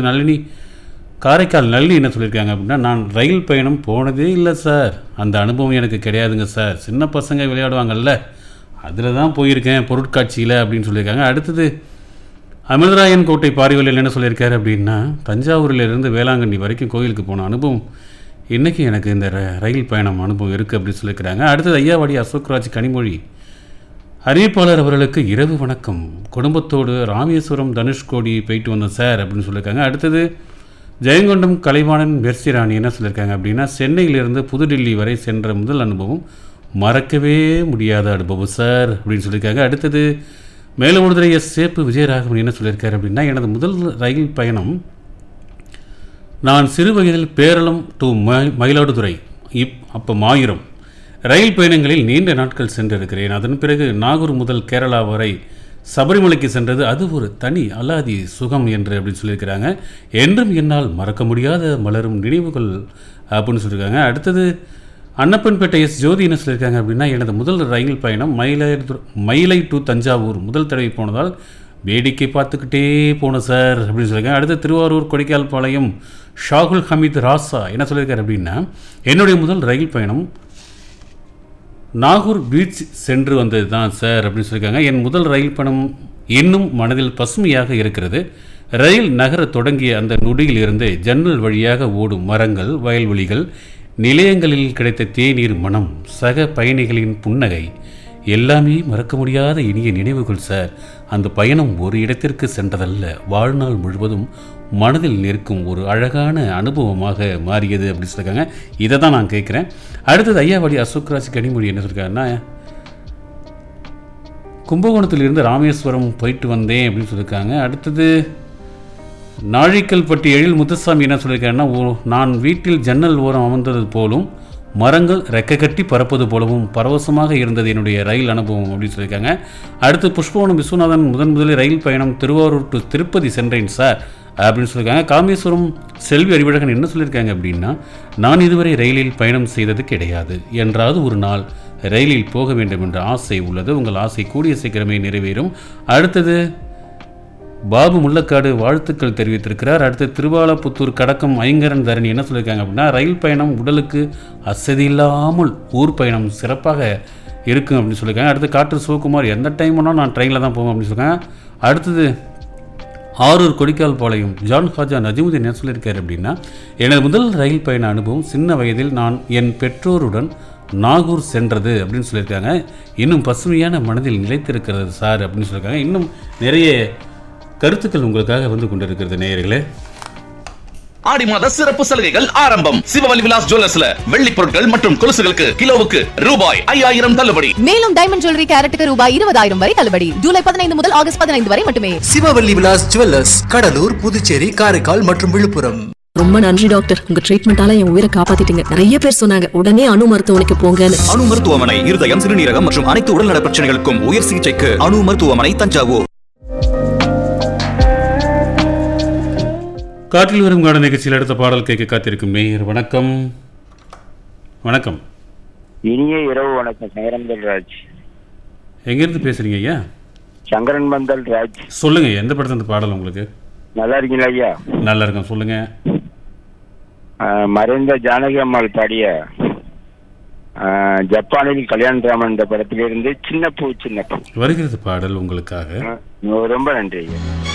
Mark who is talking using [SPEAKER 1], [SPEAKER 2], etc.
[SPEAKER 1] நளினி காரைக்கால் நளினி என்ன சொல்லியிருக்காங்க அப்படின்னா நான் ரயில் பயணம் போனதே இல்லை சார் அந்த அனுபவம் எனக்கு கிடையாதுங்க சார் சின்ன பசங்க விளையாடுவாங்கல்ல அதில் தான் போயிருக்கேன் பொருட்காட்சியில் அப்படின்னு சொல்லியிருக்காங்க அடுத்தது அமிர்தராயன் கோட்டை பாரிவலில் என்ன சொல்லியிருக்காரு அப்படின்னா தஞ்சாவூரிலிருந்து வேளாங்கண்ணி வரைக்கும் கோயிலுக்கு போன அனுபவம் இன்றைக்கி எனக்கு இந்த ர- ரயில் பயணம் அனுபவம் இருக்குது அப்படின்னு சொல்லியிருக்கிறாங்க அடுத்தது ஐயாவாடி அசோக்ராஜ் கனிமொழி அறிவிப்பாளர் அவர்களுக்கு இரவு வணக்கம் குடும்பத்தோடு ராமேஸ்வரம் தனுஷ்கோடி போயிட்டு வந்தோம் சார் அப்படின்னு சொல்லியிருக்காங்க அடுத்தது ஜெயங்கொண்டம் கலைவாணன் மெர்சிராணி என்ன சொல்லியிருக்காங்க அப்படின்னா சென்னையிலிருந்து புதுடில்லி வரை சென்ற முதல் அனுபவம் மறக்கவே முடியாத அனுபவம் சார் அப்படின்னு சொல்லியிருக்காங்க அடுத்தது மேலமுடுதுறை எஸ் சேப்பு விஜயராகவன் என்ன சொல்லியிருக்காரு அப்படின்னா எனது முதல் ரயில் பயணம் நான் சிறு வயதில் பேரளம் டு மயி- மயிலாடுதுறை இப் அப்போ மாயிரம் ரயில் பயணங்களில் நீண்ட நாட்கள் சென்றிருக்கிறேன் அதன் பிறகு நாகூர் முதல் கேரளா வரை சபரிமலைக்கு சென்றது அது ஒரு தனி அலாதி சுகம் என்று அப்படின்னு சொல்லியிருக்கிறாங்க என்றும் என்னால் மறக்க முடியாத மலரும் நினைவுகள் அப்படின்னு சொல்லியிருக்காங்க அடுத்தது அன்னப்பன்பேட்டை எஸ் ஜோதி என்ன சொல்லியிருக்காங்க அப்படின்னா எனது முதல் ரயில் பயணம் மயிலாடுதுறை மயிலை டு தஞ்சாவூர் முதல் தடவை போனதால் வேடிக்கை பார்த்துக்கிட்டே போனோம் சார் அப்படின்னு சொல்லியிருக்காங்க அடுத்து திருவாரூர் கொடைக்கால் பாளையம் ஷாகுல் ஹமீத் ராசா என்ன சொல்லியிருக்காரு அப்படின்னா என்னுடைய முதல் ரயில் பயணம் நாகூர் பீச் சென்று வந்தது தான் சார் அப்படின்னு சொல்லியிருக்காங்க என் முதல் ரயில் பயணம் இன்னும் மனதில் பசுமையாக இருக்கிறது ரயில் நகர தொடங்கிய அந்த நொடியில் இருந்து ஜன்னல் வழியாக ஓடும் மரங்கள் வயல்வெளிகள் நிலையங்களில் கிடைத்த தேநீர் மனம் சக பயணிகளின் புன்னகை எல்லாமே மறக்க முடியாத இனிய நினைவுகள் சார் அந்த பயணம் ஒரு இடத்திற்கு சென்றதல்ல வாழ்நாள் முழுவதும் மனதில் நிற்கும் ஒரு அழகான அனுபவமாக மாறியது அப்படின்னு சொல்லியிருக்காங்க இதை தான் நான் கேட்குறேன் அடுத்தது ஐயாவாடி அசோக்ராஜ் கனிமொழி என்ன சொல்லியிருக்காருன்னா கும்பகோணத்திலிருந்து ராமேஸ்வரம் போயிட்டு வந்தேன் அப்படின்னு சொல்லியிருக்காங்க அடுத்தது நாழிக்கல்பட்டி எழில் முத்துசாமி என்ன சொல்லியிருக்காருன்னா "ஓ- நான் வீட்டில் ஜன்னல் ஓரம் அமர்ந்தது போலும் மரங்கள் ரெக்கை கட்டி பறப்பது போலவும் பரவசமாக இருந்தது என்னுடைய ரயில் அனுபவம் அப்படின்னு சொல்லியிருக்காங்க அடுத்து புஷ்பவனம் விஸ்வநாதன் முதன் முதலில் ரயில் பயணம் திருவாரூர் டு திருப்பதி சென்றேன் சார் அப்படின்னு சொல்லியிருக்காங்க காமேஸ்வரம் செல்வி அறிவழகன் என்ன சொல்லியிருக்காங்க அப்படின்னா நான் இதுவரை ரயிலில் பயணம் செய்தது கிடையாது என்றாவது ஒரு நாள் ரயிலில் போக வேண்டும் என்ற ஆசை உள்ளது உங்கள் ஆசை கூடிய சீக்கிரமே நிறைவேறும் அடுத்தது பாபு முள்ளக்காடு வாழ்த்துக்கள் தெரிவித்திருக்கிறார் அடுத்து திருவாலப்புத்தூர் கடக்கம் ஐங்கரன் தரணி என்ன சொல்லியிருக்காங்க அப்படின்னா ரயில் பயணம் உடலுக்கு அசதி இல்லாமல் ஊர் பயணம் சிறப்பாக இருக்கும் அப்படின்னு சொல்லியிருக்காங்க அடுத்து காற்று சிவகுமார் எந்த டைம் வேணாலும் நான் ட்ரெயினில் தான் போவேன் அப்படின்னு சொல்லியிருக்காங்க அடுத்தது ஆரூர் கொடிக்கால் பாளையம் ஜான் ஹாஜா நஜிமுதீன் என்ன சொல்லியிருக்காரு அப்படின்னா எனது முதல் ரயில் பயண அனுபவம் சின்ன வயதில் நான் என் பெற்றோருடன் நாகூர் சென்றது அப்படின்னு சொல்லியிருக்காங்க இன்னும் பசுமையான மனதில் நிலைத்திருக்கிறது சார் அப்படின்னு சொல்லியிருக்காங்க இன்னும் நிறைய கருத்துக்கள் உங்களுக்காக வந்து கொண்டிருக்கிறது நேயர்களே
[SPEAKER 2] ஆடி மாத சிறப்பு சலுகைகள் ஆரம்பம் சிவவலி விலாஸ் ஜுவல்லர்ஸ்ல வெள்ளி பொருட்கள் மற்றும் கொலுசுகளுக்கு கிலோவுக்கு ரூபாய் ஐயாயிரம் தள்ளுபடி
[SPEAKER 3] மேலும் டைமண்ட் ஜுவல்லரி கேரட்டுக்கு ரூபாய் இருபதாயிரம் வரை தள்ளுபடி ஜூலை பதினைந்து முதல் ஆகஸ்ட் பதினைந்து வரை மட்டுமே
[SPEAKER 4] சிவவல்லி விலாஸ் ஜுவல்லர்ஸ் கடலூர் புதுச்சேரி காரைக்கால் மற்றும் விழுப்புரம்
[SPEAKER 5] ரொம்ப நன்றி டாக்டர் உங்க ட்ரீட்மெண்டால என் உயிரை காப்பாத்திட்டீங்க நிறைய பேர் சொன்னாங்க உடனே அணு மருத்துவமனைக்கு போங்கன்னு
[SPEAKER 6] அணு மருத்துவமனை இருதயம் சிறுநீரகம் மற்றும் அனைத்து உடல்நல பிரச்சனைகளுக்கும் உயர் சிகிச்சைக்கு அணு மருத்துவமனை தஞ்சாவூர்
[SPEAKER 1] காற்றில் வரும் காட நிகழ்ச்சியில் அடுத்த பாடல் கேட்க காத்திருக்கும் நேயர் வணக்கம் வணக்கம்
[SPEAKER 7] இனிய இரவு வணக்கம் சங்கரன்பந்தல் ராஜ்
[SPEAKER 1] எங்கேருந்து பேசுறீங்க ஐயா
[SPEAKER 7] சங்கரன் பந்தல் ராஜ்
[SPEAKER 1] சொல்லுங்க எந்த படத்துல இந்த பாடல் உங்களுக்கு
[SPEAKER 7] நல்லா இருக்கீங்களா ஐயா
[SPEAKER 1] நல்லா இருக்கும் சொல்லுங்க
[SPEAKER 7] ஆஹ் மறைந்த ஜானகி அம்மாள் பாடிய ஆஹ் ஜப்பானில் கல்யாணராமன் என்ற படத்திலிருந்து சின்ன பூ சின்ன பூ
[SPEAKER 1] வருகிறது பாடல் உங்களுக்காக
[SPEAKER 7] ஆஹ் ரொம்ப நன்றி ஐயா